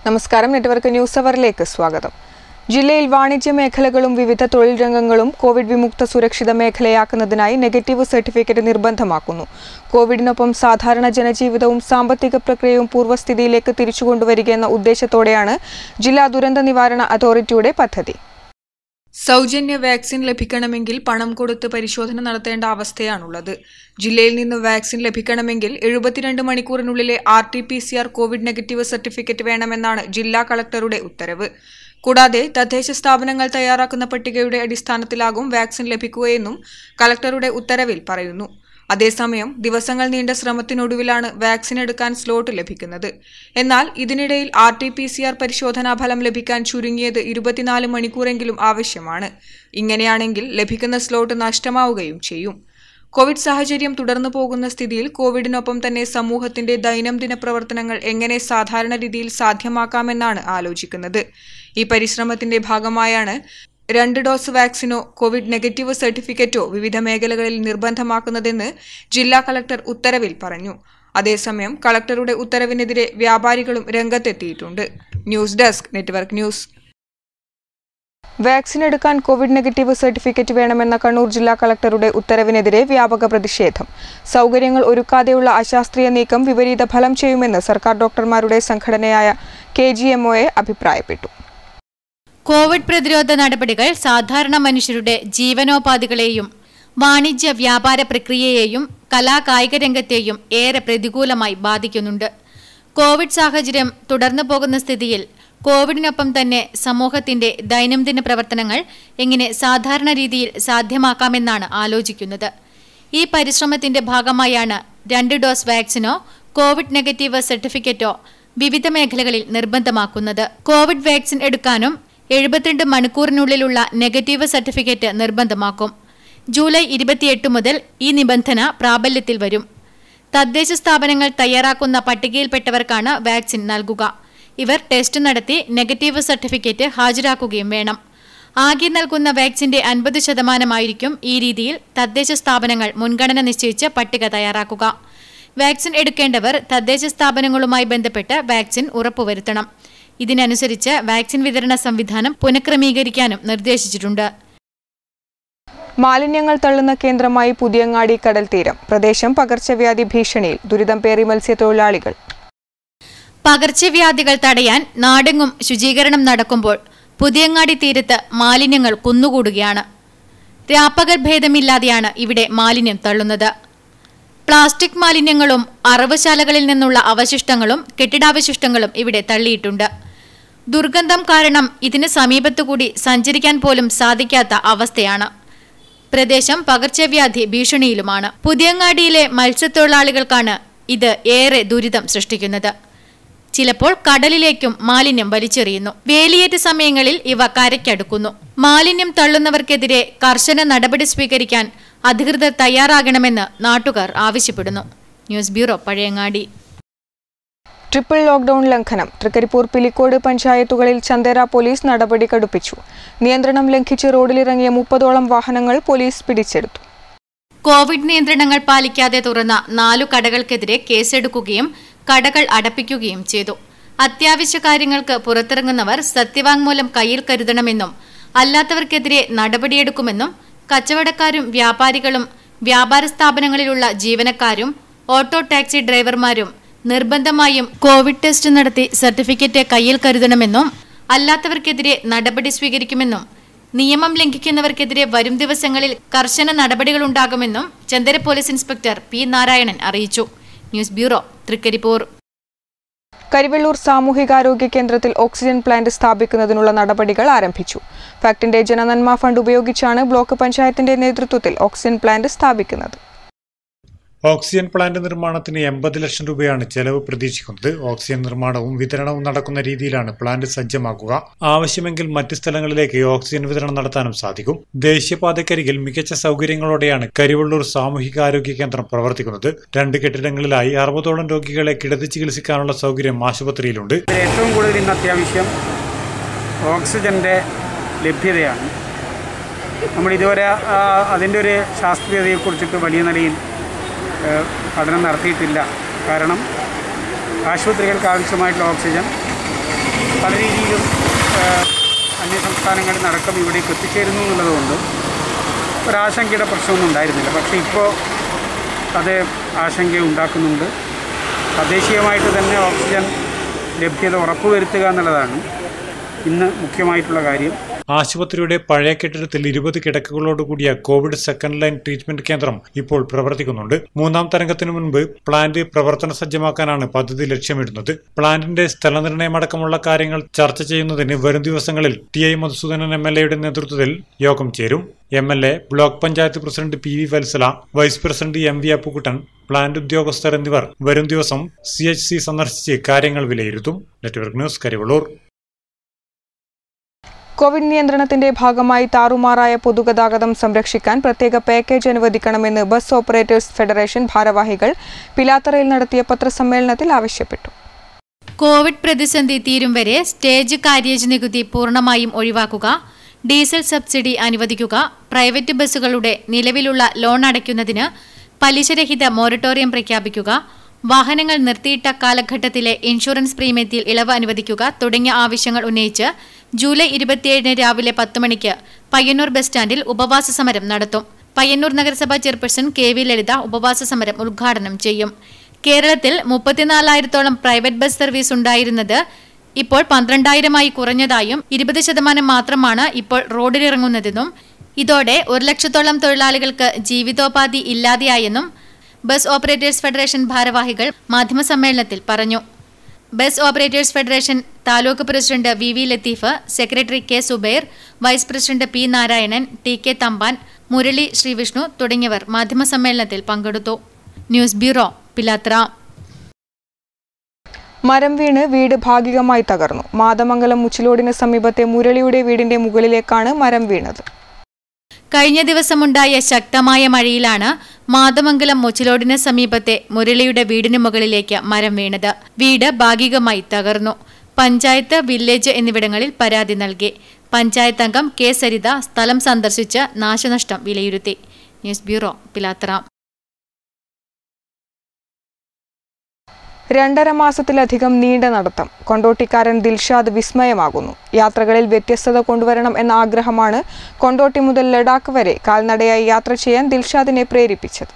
നമസ്കാരം network news അവറിലേക്ക് സ്വാഗതം ജില്ലയിൽ വാണിജ്യ മേഖലകളും വിവിധ തൊഴിൽ രംഗങ്ങളും കോവിഡ് വിമുക്ത സുരക്ഷിത മേഖലയാക്കുന്നതിനായി നെഗറ്റീവ് സർട്ടിഫിക്കറ്റ് നിർബന്ധമാക്കുന്നു കോവിഡിനൊപ്പം സാധാരണ ജനജീവിതവും സാമ്പത്തിക പ്രക്രിയയും പൂർവ്വസ്ഥിതിയിലേക്ക് തിരിച്ചുകൊണ്ടുവരികയെന്ന ഉദ്ദേശത്തോടെയാണ് ജില്ലാ ദുരന്ത നിവാരണ അതോറിറ്റിയുടെ പദ്ധതി സൗജന്യ വാക്സിൻ ലഭിക്കണമെങ്കിൽ പണം കൊടുത്ത് പരിശോധന നടത്തേണ്ട അവസ്ഥയാണുള്ളത് ജില്ലയിൽ നിന്ന് വാക്സിൻ ലഭിക്കണമെങ്കിൽ എഴുപത്തിരണ്ട് മണിക്കൂറിനുള്ളിലെ R T P C R covid negative certificate വേണമെന്നാണ് ജില്ലാ കളക്ടറുടെ ഉത്തരവ് കൂടാതെ തദ്ദേശ സ്ഥാപനങ്ങൾ തയ്യാറാക്കുന്ന പട്ടികയുടെ അടിസ്ഥാനത്തിലാകും വാക്സിൻ ലഭിക്കുകയെന്നും കളക്ടറുടെ ഉത്തരവിൽ പറയുന്നു അതേസമയം ദിവസങ്ങൾ നീണ്ട ശ്രമത്തിനൊടുവിലാണ് വാക്സിൻ എടുക്കാൻ സ്ലോട്ട് ലഭിക്കുന്നത് എന്നാൽ ഇതിനിടയിൽ R T P C R പരിശോധനാ ഫലം ലഭിക്കാൻ ചുരുങ്ങിയത് ഇരുപത്തിനാല് മണിക്കൂറെങ്കിലും ആവശ്യമാണ് ഇങ്ങനെയാണെങ്കിൽ ലഭിക്കുന്ന സ്ലോട്ട് നഷ്ടമാവുകയും ചെയ്യും കോവിഡ് സാഹചര്യം തുടർന്നു പോകുന്ന സ്ഥിതിയിൽ കോവിഡിനൊപ്പം തന്നെ സമൂഹത്തിന്റെ ദൈനംദിന പ്രവർത്തനങ്ങൾ എങ്ങനെ സാധാരണ രീതിയിൽ സാധ്യമാക്കാമെന്നാണ് ആലോചിക്കുന്നത് ഈ പരിശ്രമത്തിന്റെ ഭാഗമായാണ് രണ്ട് ഡോസ് വാക്സിനോ കോവിഡ് നെഗറ്റീവ് സർട്ടിഫിക്കറ്റോ വിവിധ മേഖലകളിൽ നിർബന്ധമാക്കുന്നതെന്ന് ജില്ലാ കളക്ടർ ഉത്തരവിൽ പറഞ്ഞു അതേസമയം കളക്ടറുടെ ഉത്തരവിനെതിരെ വ്യാപാരികളും രംഗത്തെത്തിയിട്ടുണ്ട് news desk network news vaccine എടുക്കാൻ കോവിഡ് നെഗറ്റീവ് സർട്ടിഫിക്കറ്റ് വേണമെന്ന കണ്ണൂർ ജില്ലാ കളക്ടറുടെ ഉത്തരവിനെതിരെ വ്യാപക പ്രതിഷേധം സൗകര്യങ്ങൾ ഒരുക്കാതെയുള്ള അശാസ്ത്രീയ നീക്കം വിപരീത ഫലം ചെയ്യുമെന്ന് സർക്കാർ ഡോക്ടർമാരുടെ സംഘടനയായ കെ ജി എംഒയെ അഭിപ്രായപ്പെട്ടു കോവിഡ് പ്രതിരോധ നടപടികൾ സാധാരണ മനുഷ്യരുടെ ജീവനോപാധികളെയും വാണിജ്യ വ്യാപാര പ്രക്രിയയെയും കലാകായിക രംഗത്തെയും ഏറെ പ്രതികൂലമായി ബാധിക്കുന്നുണ്ട് കോവിഡ് സാഹചര്യം തുടർന്നു പോകുന്ന സ്ഥിതിയിൽ കോവിഡിനൊപ്പം തന്നെ സമൂഹത്തിന്റെ ദൈനംദിന പ്രവർത്തനങ്ങൾ എങ്ങനെ സാധാരണ രീതിയിൽ സാധ്യമാക്കാമെന്നാണ് ആലോചിക്കുന്നത് ഈ പരിശ്രമത്തിന്റെ ഭാഗമായാണ് രണ്ട് ഡോസ് വാക്സിനോ കോവിഡ് നെഗറ്റീവ് സർട്ടിഫിക്കറ്റോ വിവിധ മേഖലകളിൽ നിർബന്ധമാക്കുന്നത് കോവിഡ് വാക്സിൻ എടുക്കാനും എഴുപത്തിരണ്ട് മണിക്കൂറിനുള്ളിലുള്ള നെഗറ്റീവ് സർട്ടിഫിക്കറ്റ് നിർബന്ധമാക്കും ജൂലൈ ഇരുപത്തിയെട്ട് മുതൽ ഈ നിബന്ധന പ്രാബല്യത്തിൽ വരും തദ്ദേശ സ്ഥാപനങ്ങൾ തയ്യാറാക്കുന്ന പട്ടികയിൽപ്പെട്ടവർക്കാണ് വാക്സിൻ നൽകുക ഇവർ ടെസ്റ്റ് നടത്തി നെഗറ്റീവ് സർട്ടിഫിക്കറ്റ് ഹാജരാക്കുകയും വേണം ആകെ നൽകുന്ന വാക്സിന്റെ അൻപത് ശതമാനമായിരിക്കും ഈ രീതിയിൽ തദ്ദേശ സ്ഥാപനങ്ങൾ മുൻഗണന നിശ്ചയിച്ച് പട്ടിക തയ്യാറാക്കുക വാക്സിൻ എടുക്കേണ്ടവർ തദ്ദേശ സ്ഥാപനങ്ങളുമായി ബന്ധപ്പെട്ട് വാക്സിൻ ഉറപ്പുവരുത്തണം ഇതിനനുസരിച്ച് വാക്സിൻ വിതരണ സംവിധാനം പുനഃക്രമീകരിക്കാനും നിർദ്ദേശിച്ചിട്ടുണ്ട് മാലിന്യങ്ങൾ തള്ളുന്ന കേന്ദ്രമായി പുതിയങ്ങാടി കടൽ തീരം പ്രദേശം പകർച്ചവ്യാധി ഭീഷണിയിൽ ദുരിതം പേറി മത്സ്യത്തൊഴിലാളികൾ പകർച്ചവ്യാധികൾ തടയാൻ നാടെങ്ങും ശുചീകരണം നടക്കുമ്പോൾ പുതിയങ്ങാടി തീരത്ത് മാലിന്യങ്ങൾ കുന്നുകൂടുകയാണ് രാപ്പകൽ ഭേദമില്ലാതെയാണ് ഇവിടെ മാലിന്യം തള്ളുന്നത് പ്ലാസ്റ്റിക് മാലിന്യങ്ങളും അറവുശാലകളിൽ നിന്നുള്ള അവശിഷ്ടങ്ങളും കെട്ടിടാവശിഷ്ടങ്ങളും ഇവിടെ തള്ളിയിട്ടുണ്ട് ദുർഗന്ധം കാരണം ഇതിന് സമീപത്തുകൂടി സഞ്ചരിക്കാൻ പോലും സാധിക്കാത്ത അവസ്ഥയാണ് പ്രദേശം പകർച്ചവ്യാധി ഭീഷണിയിലുമാണ് പുതിയങ്ങാടിയിലെ മത്സ്യത്തൊഴിലാളികൾക്കാണ് ഇത് ഏറെ ദുരിതം സൃഷ്ടിക്കുന്നത് ചിലപ്പോൾ കടലിലേക്കും മാലിന്യം വലിച്ചെറിയുന്നു വേലിയേറ്റ സമയങ്ങളിൽ ഇവ കരയ്ക്കടുക്കുന്നു മാലിന്യം തള്ളുന്നവർക്കെതിരെ കർശന നടപടി സ്വീകരിക്കാൻ അധികൃതർ തയ്യാറാകണമെന്ന് നാട്ടുകാർ ആവശ്യപ്പെടുന്നു news bureau Pazhayangadi triple lockdown ലംഘനം തൃക്കരിപ്പൂർ പിലിക്കോട് പഞ്ചായത്തുകളിൽ ചന്ദേര പോലീസ് നടപടി കടുപ്പിച്ചു നിയന്ത്രണം ലംഘിച്ച് റോഡിലിറങ്ങിയ മുപ്പതോളം വാഹനങ്ങൾ പോലീസ് പിടിച്ചെടുത്തു കോവിഡ് നിയന്ത്രണങ്ങൾ പാലിക്കാതെ തുറന്ന നാലു കടകൾക്കെതിരെ കേസെടുക്കുകയും കടകൾ അടപ്പിക്കുകയും ചെയ്തു അത്യാവശ്യ കാര്യങ്ങൾക്ക് പുറത്തിറങ്ങുന്നവർ സത്യവാങ്മൂലം കയ്യിൽ കരുതണമെന്നും അല്ലാത്തവർക്കെതിരെ നടപടിയെടുക്കുമെന്നും കച്ചവടക്കാരും വ്യാപാരികളും വ്യാപാര സ്ഥാപനങ്ങളിലുള്ള ജീവനക്കാരും ഓട്ടോ ടാക്സി ഡ്രൈവർമാരും നിർബന്ധമായും കോവിഡ് ടെസ്റ്റ് നടത്തി സർട്ടിഫിക്കറ്റ് കയ്യിൽ കരുതണമെന്നും അല്ലാത്തവർക്കെതിരെ നടപടി സ്വീകരിക്കുമെന്നും നിയമം ലംഘിക്കുന്നവർക്കെതിരെ വരും ദിവസങ്ങളിൽ കർശന നടപടികളുണ്ടാകുമെന്നും Chandera police inspector P Narayanan അറിയിച്ചു ന്യൂസ് ബ്യൂറോ തൃക്കരിപ്പൂർ കരിവെള്ളൂർ സാമൂഹികാരോഗ്യ കേന്ദ്രത്തിൽ ഓക്സിജൻ പ്ലാന്റ് സ്ഥാപിക്കുന്നതിനുള്ള നടപടികൾ ആരംഭിച്ചു ഫാക്ടിന്റെ ജനനന്മ ഫണ്ട് ഉപയോഗിച്ചാണ് ബ്ലോക്ക് പഞ്ചായത്തിന്റെ നേതൃത്വത്തിൽ ഓക്സിജൻ പ്ലാന്റ് സ്ഥാപിക്കുന്നത് ഓക്സിജൻ പ്ലാന്റ് നിർമ്മാണത്തിന് എൺപത് ലക്ഷം രൂപയാണ് ചെലവ് പ്രതീക്ഷിക്കുന്നത് ഓക്സിജൻ നിർമ്മാണവും വിതരണവും നടക്കുന്ന രീതിയിലാണ് പ്ലാന്റ് സജ്ജമാക്കുക ആവശ്യമെങ്കിൽ മറ്റ് സ്ഥലങ്ങളിലേക്ക് ഓക്സിജൻ വിതരണം നടത്താനും സാധിക്കും ദേശീയപാതക്കരികിൽ മികച്ച സൗകര്യങ്ങളോടെയാണ് കരിവള്ളൂർ സാമൂഹികാരോഗ്യ കേന്ദ്രം പ്രവർത്തിക്കുന്നത് രണ്ട് കെട്ടിടങ്ങളിലായി അറുപതോളം രോഗികളെ കിടത്തി ചികിത്സിക്കാനുള്ള സൗകര്യം ആശുപത്രിയിലുണ്ട് ഏറ്റവും കൂടുതൽ ഇന്ന് അത്യാവശ്യം ഓക്സിജൻ്റെ ലഭ്യതയാണ് നമ്മൾ ഇതുവരെ ആ, അതിൻ്റെ ഒരു ശാസ്ത്രീയതയെക്കുറിച്ചിട്ട് വലിയ നിലയിൽ ആ, പഠനം നടത്തിയിട്ടില്ല കാരണം ആശുപത്രികൾക്ക് ആവശ്യമായിട്ടുള്ള ഓക്സിജൻ അന്യ സംസ്ഥാനങ്ങളിൽ നിന്നടക്കം ഇവിടേക്ക് എത്തിച്ചേരുന്നു എന്നുള്ളതുകൊണ്ട് ഒരാശങ്കയുടെ പ്രശ്നമൊന്നും ഉണ്ടായിരുന്നില്ല പക്ഷേ ഇപ്പോൾ അത് ആശങ്ക ഉണ്ടാക്കുന്നുണ്ട് തദ്ദേശീയമായിട്ട് തന്നെ ഓക്സിജൻ ലഭ്യത ഉറപ്പുവരുത്തുക എന്നുള്ളതാണ് ഇന്ന് മുഖ്യമായിട്ടുള്ള കാര്യം ആശുപത്രിയുടെ പഴയ കെട്ടിടത്തിൽ ഇരുപത് കിടക്കകളോടുകൂടിയ കോവിഡ് സെക്കൻഡ് ലൈൻ ട്രീറ്റ്മെന്റ് കേന്ദ്രം ഇപ്പോൾ പ്രവർത്തിക്കുന്നുണ്ട് മൂന്നാം തരംഗത്തിനു മുൻപ് പ്ലാന്റ് പ്രവർത്തന സജ്ജമാക്കാനാണ് പദ്ധതി ലക്ഷ്യമിടുന്നത് പ്ലാന്റിന്റെ സ്ഥലനിർണ്ണയമടക്കമുള്ള കാര്യങ്ങൾ ചർച്ച ചെയ്യുന്നതിന് വരും ദിവസങ്ങളിൽ T I Madhusoodanan M L എയുടെ നേതൃത്വത്തിൽ യോഗം ചേരും M L A block panchayat president P V Vatsala vice president M V Appukuttan plant ഉദ്യോഗസ്ഥർ എന്നിവർ വരും ദിവസം സി എച്ച് സി സന്ദർശിച്ച് കാര്യങ്ങൾ വിലയിരുത്തും നെറ്റ്വർക്ക് ന്യൂസ് കരിവള്ളൂർ കോവിഡ് നിയന്ത്രണത്തിന്റെ ഭാഗമായി താറുമാറായ പൊതുഗതാഗതം സംരക്ഷിക്കാൻ പ്രത്യേക പാക്കേജ് അനുവദിക്കണമെന്ന് ബസ് ഓപ്പറേറ്റേഴ്സ് ഫെഡറേഷൻ ഭാരവാഹികൾ പിലാത്തറയിൽ നടത്തിയ പത്രസമ്മേളനത്തിൽ ആവശ്യപ്പെട്ടു കോവിഡ് പ്രതിസന്ധി തീരും വരെ സ്റ്റേജ് കാര്യേജ് നികുതി പൂർണ്ണമായും ഒഴിവാക്കുക ഡീസൽ സബ്സിഡി അനുവദിക്കുക പ്രൈവറ്റ് ബസ്സുകളുടെ നിലവിലുള്ള ലോൺ അടയ്ക്കുന്നതിന് പലിശരഹിത മൊറട്ടോറിയം പ്രഖ്യാപിക്കുക വാഹനങ്ങൾ നിർത്തിയിട്ട കാലഘട്ടത്തിലെ ഇൻഷുറൻസ് പ്രീമിയത്തിൽ ഇളവ് അനുവദിക്കുക തുടങ്ങിയ ആവശ്യങ്ങൾ ഉന്നയിച്ച് ജൂലൈ ഇരുപത്തിയേഴിന് രാവിലെ പത്ത് മണിക്ക് പയ്യന്നൂർ ബസ് സ്റ്റാൻഡിൽ ഉപവാസ സമരം നടത്തും പയ്യന്നൂർ നഗരസഭാ ചെയർപേഴ്സൺ കെ വി ലളിത ഉപവാസ സമരം ഉദ്ഘാടനം ചെയ്യും കേരളത്തിൽ മുപ്പത്തിനാലായിരത്തോളം പ്രൈവറ്റ് ബസ് സർവീസ് ഉണ്ടായിരുന്നത് ഇപ്പോൾ പന്ത്രണ്ടായിരമായി കുറഞ്ഞതായും ഇരുപത് ശതമാനം മാത്രമാണ് ഇപ്പോൾ റോഡിലിറങ്ങുന്നതെന്നും ഇതോടെ ഒരു ലക്ഷത്തോളം തൊഴിലാളികൾക്ക് ജീവിതോപാധി ഇല്ലാതെയായെന്നും ബസ് ഓപ്പറേറ്റേഴ്സ് ഫെഡറേഷൻ ഭാരവാഹികൾ മാധ്യമസമ്മേളനത്തിൽ പറഞ്ഞു bus operators federation taluk president V V Latheef secretary K Zubair vice president P Narayanan T K Thampan Murali Srivishnu തുടങ്ങിയവർ മാധ്യമസമ്മേളനത്തിൽ പങ്കെടുത്തു ന്യൂസ് ബ്യൂറോ പിലാത്ര മരം വീണ് വീട് ഭാഗികമായി തകർന്നു മാതമംഗലം മുച്ചിലോടിന് സമീപത്തെ മുരളിയുടെ വീടിന്റെ മുകളിലേക്കാണ് മരം വീണത് കഴിഞ്ഞ ദിവസമുണ്ടായ ശക്തമായ മഴയിലാണ് മാതമംഗലം മുച്ചിലോടിന് സമീപത്തെ മുരളിയുടെ വീടിന് മുകളിലേക്ക് മരം വീണത് വീട് ഭാഗികമായി തകർന്നു പഞ്ചായത്ത് വില്ലേജ് എന്നിവിടങ്ങളിൽ പരാതി നൽകി പഞ്ചായത്ത് അംഗം കെ സരിത സ്ഥലം സന്ദർശിച്ച് നാശനഷ്ടം വിലയിരുത്തി ന്യൂസ് ബ്യൂറോ പിലാത്ര രണ്ടര മാസത്തിലധികം നീണ്ട നടത്തം കൊണ്ടോട്ടിക്കാരൻ ദിൽഷാദ് വിസ്മയമാകുന്നു യാത്രകളിൽ വ്യത്യസ്തത കൊണ്ടുവരണം എന്ന ആഗ്രഹമാണ് കൊണ്ടോട്ടി മുതൽ ലഡാക്ക് വരെ കാൽനടയായി യാത്ര ചെയ്യാൻ ദിൽഷാദിനെ പ്രേരിപ്പിച്ചത്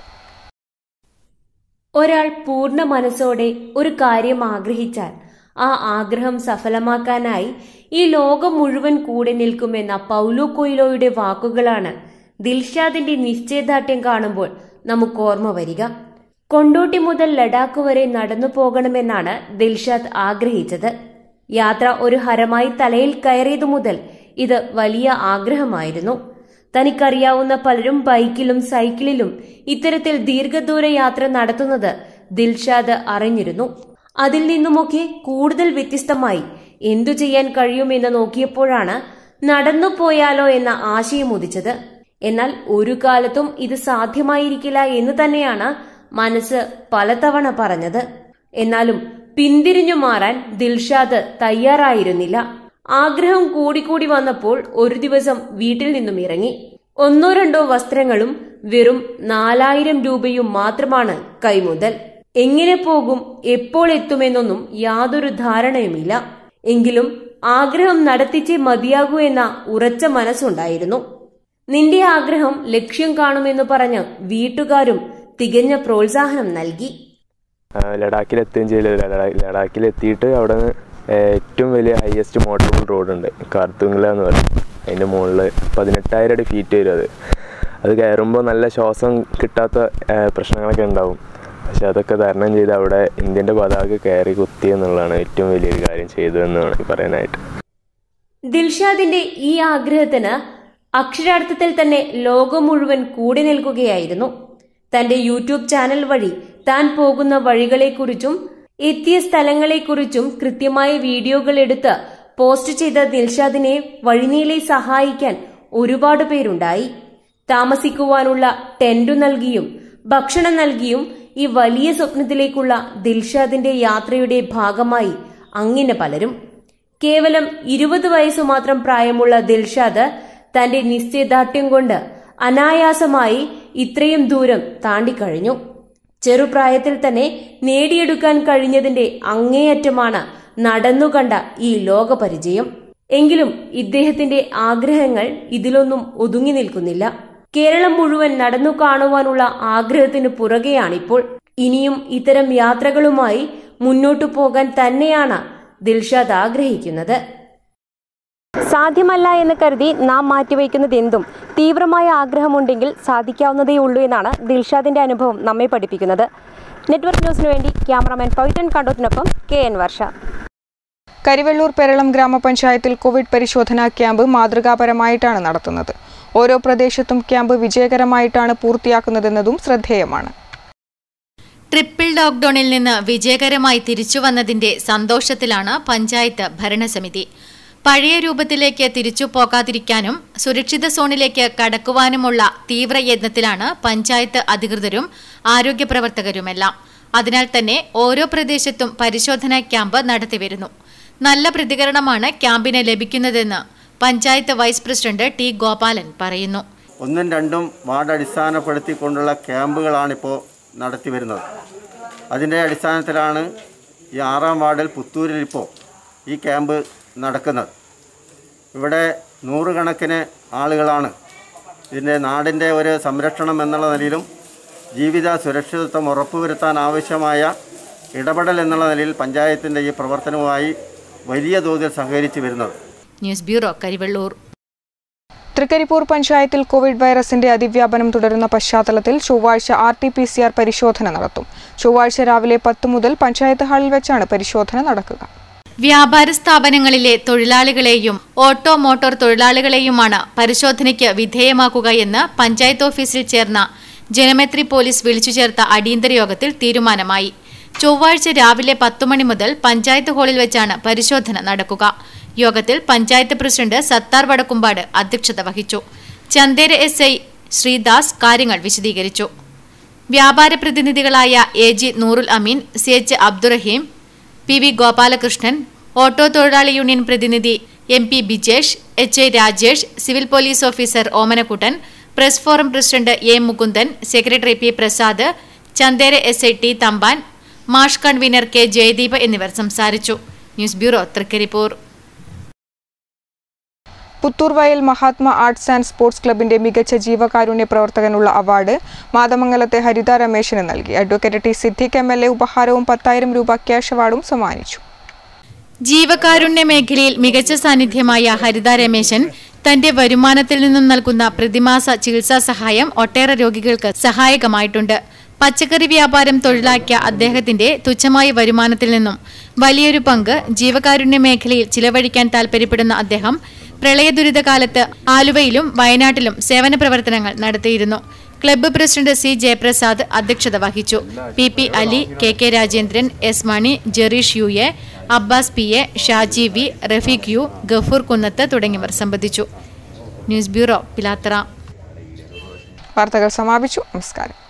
ഒരാൾ പൂർണ്ണ മനസ്സോടെ ഒരു കാര്യം ആഗ്രഹിച്ചാൽ ആ ആഗ്രഹം സഫലമാക്കാനായി ഈ ലോകം മുഴുവൻ കൂടെ നിൽക്കുമെന്ന പൗലോ കൊയിലോയുടെ വാക്കുകളാണ് ദിൽഷാദിന്റെ നിശ്ചയദാർഢ്യം കാണുമ്പോൾ നമുക്ക് ഓർമ്മ വരിക കൊണ്ടോട്ടി മുതൽ ലഡാക്ക് വരെ നടന്നു പോകണമെന്നാണ് ദിൽഷാദ് ആഗ്രഹിച്ചത് യാത്ര ഒരു ഹരമായി തലയിൽ കയറിയതു മുതൽ ഇത് വലിയ ആഗ്രഹമായിരുന്നു തനിക്കറിയാവുന്ന പലരും ബൈക്കിലും സൈക്കിളിലും ഇത്തരത്തിൽ ദീർഘദൂര യാത്ര നടത്തുന്നത് ദിൽഷാദ് അറിഞ്ഞിരുന്നു അതിൽ നിന്നുമൊക്കെ കൂടുതൽ വ്യത്യസ്തമായി എന്തു ചെയ്യാൻ കഴിയുമെന്ന് നോക്കിയപ്പോഴാണ് നടന്നു പോയാലോ എന്ന ആശയം ഉദിച്ചത് എന്നാൽ ഒരു കാലത്തും ഇത് സാധ്യമായിരിക്കില്ല എന്ന് തന്നെയാണ് മനസ്സ് പലതവണ പറഞ്ഞത് എന്നാലും പിന്തിരിഞ്ഞു മാറാൻ ദിൽഷാദ് തയ്യാറായിരുന്നില്ല ആഗ്രഹം കൂടിക്കൂടി വന്നപ്പോൾ ഒരു ദിവസം വീട്ടിൽ നിന്നും ഇറങ്ങി ഒന്നോ രണ്ടോ വസ്ത്രങ്ങളും വെറും നാലായിരം രൂപയും മാത്രമാണ് കൈമുതൽ എങ്ങനെ പോകും എപ്പോൾ എത്തുമെന്നൊന്നും യാതൊരു ധാരണയുമില്ല എങ്കിലും ആഗ്രഹം നടത്തിച്ചേ മതിയാകൂ എന്ന ഉറച്ച മനസ്സുണ്ടായിരുന്നു നിന്റെ ആഗ്രഹം ലക്ഷ്യം കാണുമെന്ന് പറഞ്ഞ് വീട്ടുകാരും തികഞ്ഞ പ്രോത്സാഹനം നൽകി ലഡാക്കിൽ എത്തുകയും ചെയ്തു ലഡാക്കിൽ എത്തിയിട്ട് അവിടെ നിന്ന് ഏറ്റവും വലിയ ഹയസ്റ്റ് മോട്ടോറബിൾ റോഡുണ്ട് കാർത്തുങ്കല എന്ന് പറയും അതിൻ്റെ മുകളിൽ പതിനെട്ടായിരം അടി ഫീറ്റ് വരും അത് അത് കയറുമ്പോൾ നല്ല ശ്വാസം കിട്ടാത്ത പ്രശ്നങ്ങളൊക്കെ ഉണ്ടാവും പക്ഷെ അതൊക്കെ തരണം ചെയ്ത് അവിടെ ഇന്ത്യൻ്റെ പതാക കയറി കുത്തി എന്നുള്ളതാണ് ഏറ്റവും വലിയൊരു കാര്യം ചെയ്തതെന്ന് വേണമെങ്കിൽ പറയാനായിട്ട് ദിൽഷാദിന്റെ ഈ ആഗ്രഹത്തിന് അക്ഷരാർത്ഥത്തിൽ തന്നെ ലോകം മുഴുവൻ കൂടി നിൽക്കുകയായിരുന്നു തന്റെ യൂട്യൂബ് ചാനൽ വഴി താൻ പോകുന്ന വഴികളെക്കുറിച്ചും എത്തിയ സ്ഥലങ്ങളെക്കുറിച്ചും കൃത്യമായ വീഡിയോകൾ എടുത്ത് പോസ്റ്റ് ചെയ്ത ദിൽഷാദിനെ വഴിനീളെ സഹായിക്കാൻ ഒരുപാട് പേരുണ്ടായി താമസിക്കുവാനുള്ള ടെന്റു നൽകിയും ഭക്ഷണം നൽകിയും ഈ വലിയ സ്വപ്നത്തിലേക്കുള്ള ദിൽഷാദിന്റെ യാത്രയുടെ ഭാഗമായി അങ്ങനെ പലരും കേവലം ഇരുപത് വയസ്സു മാത്രം പ്രായമുള്ള ദിൽഷാദ് തന്റെ നിശ്ചയദാർഢ്യം കൊണ്ട് അനായാസമായി ഇത്രയും ദൂരം താണ്ടിക്കഴിഞ്ഞു ചെറുപ്രായത്തിൽ തന്നെ നേടിയെടുക്കാൻ കഴിഞ്ഞതിന്റെ അങ്ങേയറ്റമാണ് നടന്നുകണ്ട ഈ ലോകപരിചയം എങ്കിലും ഇദ്ദേഹത്തിന്റെ ആഗ്രഹങ്ങൾ ഇതിലൊന്നും ഒതുങ്ങി നിൽക്കുന്നില്ല കേരളം മുഴുവൻ നടന്നു കാണുവാനുള്ള ആഗ്രഹത്തിന് പുറകെയാണിപ്പോൾ ഇനിയും ഇത്തരം യാത്രകളുമായി മുന്നോട്ടു പോകാൻ തന്നെയാണ് ദിൽഷാദ് ആഗ്രഹിക്കുന്നത് സാധ്യമല്ല എന്ന് കരുതി നാം മാറ്റിവെക്കുന്നത് എന്തും തീവ്രമായ ആഗ്രഹമുണ്ടെങ്കിൽ സാധിക്കാവുന്നതേ ഉള്ളൂ എന്നാണ് ദിൽഷാദിന്റെ അനുഭവം നമ്മെ പഠിപ്പിക്കുന്നത് നെറ്റ്വർക്ക് ന്യൂസിനു വേണ്ടി ക്യാമറാമാൻ പവിത്രൻ കണ്ടോത്തിനൊപ്പം കെ എൻ വർഷ കരിവെള്ളൂർ പെരളം ഗ്രാമപഞ്ചായത്തിൽ കോവിഡ് പരിശോധനാ ക്യാമ്പ് മാതൃകാപരമായിട്ടാണ് നടത്തുന്നത് ഓരോ പ്രദേശത്തും ക്യാമ്പ് വിജയകരമായിട്ടാണ് പൂർത്തിയാക്കുന്നതെന്നതും ശ്രദ്ധേയമാണ് ട്രിപ്പിൾ ലോക്ഡൌണിൽ നിന്ന് വിജയകരമായി തിരിച്ചു വന്നതിന്റെ സന്തോഷത്തിലാണ് പഞ്ചായത്ത് ഭരണസമിതി പഴയ രൂപത്തിലേക്ക് തിരിച്ചു പോകാതിരിക്കാനും സുരക്ഷിത സോണിലേക്ക് കടക്കുവാനുമുള്ള തീവ്രയത്നത്തിലാണ് പഞ്ചായത്ത് അധികൃതരും ആരോഗ്യപ്രവർത്തകരുമെല്ലാം അതിനാൽ തന്നെ ഓരോ പ്രദേശത്തും പരിശോധനാ ക്യാമ്പ് നടത്തിവരുന്നു നല്ല പ്രതികരണമാണ് ക്യാമ്പിന് ലഭിക്കുന്നതെന്ന് panchayat vice president T Gopalan പറയുന്നു ഒന്നും രണ്ടും വാർഡ് അടിസ്ഥാനപ്പെടുത്തിക്കൊണ്ടുള്ള ക്യാമ്പുകളാണിപ്പോൾ നടത്തി വരുന്നത് അതിൻ്റെ അടിസ്ഥാനത്തിലാണ് ഈ ആറാം വാർഡിൽ പുത്തൂരിൽ ഇപ്പോൾ ഈ ക്യാമ്പ് നടക്കുന്നത് ഇവിടെ നൂറുകണക്കിന് ആളുകളാണ് ഇതിൻ്റെ നാടിൻ്റെ ഒരു സംരക്ഷണം എന്നുള്ള നിലയിലും ജീവിത സുരക്ഷിതത്വം ഉറപ്പുവരുത്താൻ ആവശ്യമായ ഇടപെടൽ എന്നുള്ള നിലയിൽ പഞ്ചായത്തിൻ്റെ ഈ പ്രവർത്തനവുമായി വലിയ തോതിൽ സഹകരിച്ചു വരുന്നത് ന്യൂസ് ബ്യൂറോ കരിവെള്ളൂർ തൃക്കരിപ്പൂർ പഞ്ചായത്തിൽ കോവിഡ് വൈറസിന്റെ അതിവ്യാപനം തുടരുന്ന പശ്ചാത്തലത്തിൽ ചൊവ്വാഴ്ച R T P C R പരിശോധന നടത്തും ചൊവ്വാഴ്ച രാവിലെ പത്ത് മുതൽ പഞ്ചായത്ത് ഹാളിൽ വെച്ചാണ് പരിശോധന നടക്കുക വ്യാപാര സ്ഥാപനങ്ങളിലെ തൊഴിലാളികളെയും ഓട്ടോ മോട്ടോർ തൊഴിലാളികളെയുമാണ് പരിശോധനയ്ക്ക് വിധേയമാക്കുക എന്ന് പഞ്ചായത്ത് ഓഫീസിൽ ചേർന്ന ജനമൈത്രി പോലീസ് വിളിച്ചു ചേർത്ത അടിയന്തര യോഗത്തിൽ തീരുമാനമായി ചൊവ്വാഴ്ച രാവിലെ പത്തു മണി മുതൽ പഞ്ചായത്ത് ഹാളിൽ വെച്ചാണ് പരിശോധന നടക്കുക യോഗത്തിൽ പഞ്ചായത്ത് പ്രസിഡന്റ് സത്താർ വടക്കുംപാട് അധ്യക്ഷത വഹിച്ചു ചന്തേര എസ് ഐ ശ്രീദാസ് കാര്യങ്ങൾ വിശദീകരിച്ചു വ്യാപാര പ്രതിനിധികളായ A G Noorul Ameen C H Abdurahim P V Gopalakrishnan auto തൊഴിലാളി യൂണിയൻ പ്രതിനിധി M P Bijesh H I Rajesh civil police officer Omanakuttan press forum president A Mukundan secretary P Prasad Chandera S I T Thampan മാഷ് കൺവീനർ കെ ജയദീപ് എന്നിവർ സംസാരിച്ചു ന്യൂസ് ബ്യൂറോ തൃക്കരിപ്പൂർ പുത്തൂർ വയൽ മഹാത്മാ ആർട്സ് ആൻഡ് സ്പോർട്സ് ക്ലബിന്റെ മികച്ച ജീവകാരുണ്യ പ്രവർത്തകനുള്ള award മാതമംഗലത്തെ Haritha രമേശിന് നൽകി advocate T Siddique M L A ഉപഹാരവും പത്തായിരം രൂപ ക്യാഷ് അവാർഡും സമ്മാനിച്ചു ജീവകാരുണ്യ മേഖലയിൽ മികച്ച സാന്നിധ്യമായ ഹരിത രമേശൻ തന്റെ വരുമാനത്തിൽ നിന്നും നൽകുന്ന പ്രതിമാസ ചികിത്സാ സഹായം ഒട്ടേറെ രോഗികൾക്ക് സഹായകമായിട്ടുണ്ട് പച്ചക്കറി വ്യാപാരം തൊഴിലാക്കിയ അദ്ദേഹത്തിന്റെ തുച്ഛമായ വരുമാനത്തിൽ നിന്നും വലിയൊരു പങ്ക് ജീവകാരുണ്യ മേഖലയിൽ ചിലവഴിക്കാൻ താൽപര്യപ്പെടുന്ന അദ്ദേഹം പ്രളയ ദുരിതകാലത്ത് ആലുവയിലും വയനാട്ടിലും സേവന പ്രവർത്തനങ്ങൾ നടത്തിയിരുന്നു ക്ലബ്ബ് പ്രസിഡന്റ് സി ജയപ്രസാദ് അധ്യക്ഷത വഹിച്ചു P P Ali K K Rajendran S Mani Jereesh U A Abbas P A Shaji V Rafeeq U Gafoor Kunnath തുടങ്ങിയവർ സംബന്ധിച്ചു ന്യൂസ് ബ്യൂറോ പിലാത്തറ വാർത്തകൾ സമാപിച്ചു നമസ്കാരം